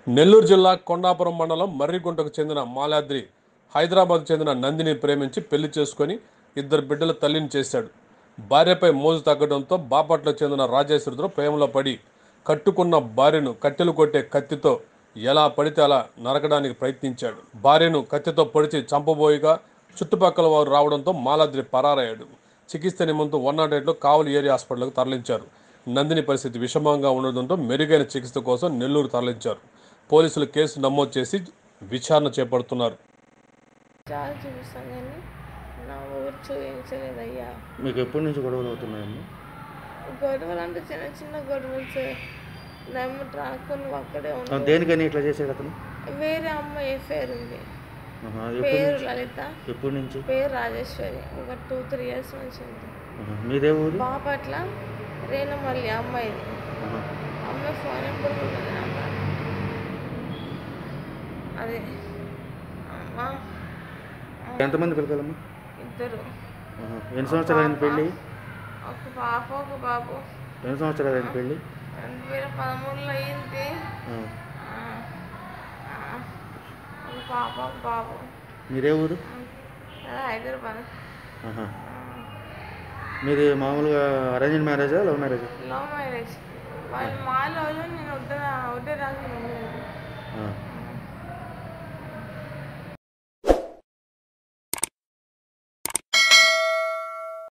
నెల్లూరు జిల్లా కొండాపురం మండలం మర్రిగుంటకు చెందిన మాలాద్రి హైదరాబాద్ చెందిన నందిని ప్రేమించి పెళ్లి చేసుకొని ఇద్దరు బిడ్డల తల్లిని చేశాడు భార్యపై మోజు తగ్గడంతో బాపట్లకు చెందిన రాజేశ్వరితో ప్రేమలో పడి కట్టుకున్న భార్యను కట్టెలు కొట్టే కత్తితో ఎలా పడితే అలా నరకడానికి ప్రయత్నించాడు భార్యను కత్తితో పొడిచి చంపబోయిగా చుట్టుపక్కల వారు రావడంతో మాలాద్రి పరారయ్యాడు చికిత్స నిమిత్తం వన్ నాట్ ఎయిట్లో కావలి ఏరియా హాస్పిటల్కు తరలించారు నందిని పరిస్థితి విషమంగా ఉండడంతో మెరుగైన చికిత్స కోసం నెల్లూరు తరలించారు పోలీసులు కేసు నమోదు చేసి విచారణ చేపడుతున్నారు చాలా చూపిస్తాను కానీ నా ఊరు చూపించలేదయ్యా మీకు ఎప్పటి నుంచి గొడవలు అవుతున్నాయమ్మా గొడవలు అంటే చిన్న చిన్న గొడవలు సార్ నెమ్మటి రాకుండా అక్కడే ఆ, ఉన్నాను దేనికని ఇట్లా చేసాడు అతను వేరే అమ్మాయి పేరు ఉంది ఆహా, ఎప్పటి పేరు నుంచి లలిత ఎప్పటి నుంచి పేరు రాజేశ్వరి ఒక టూ త్రీ ఇయర్స్ నుంచి ఉంది ఆహా, మీదే ఊరు బాపట్ల రేణుమల్లి అమ్మాయిది ఆహా. అమ్మాయి ఫోన్ నెంబర్ కూడా ఉంది నా కాడ. అదే అమ్మా ఎంతమంది పిల్లలమ్మా ఇద్దరు ఆహా. ఎన్ని సంవత్సరాలు అయింది పెళ్ళి ఒక పాప ఒక బాబు ఎన్ని సంవత్సరాలు అయింది పెళ్ళి రెండు వేల పదమూడులో అయింది ఆ. ఆ, ఆ, ఒక పాప ఒక బాబు మీదే ఊరు అదే హైదరాబాద్ ఆహా. మీది మామూలుగా అరేంజ్డ్ మ్యారేజా లవ్ మ్యారేజా లవ్ మ్యారేజ్ వాళ్ళు మా రోజు నేను వద్ద వద్దే రాసి ఆ.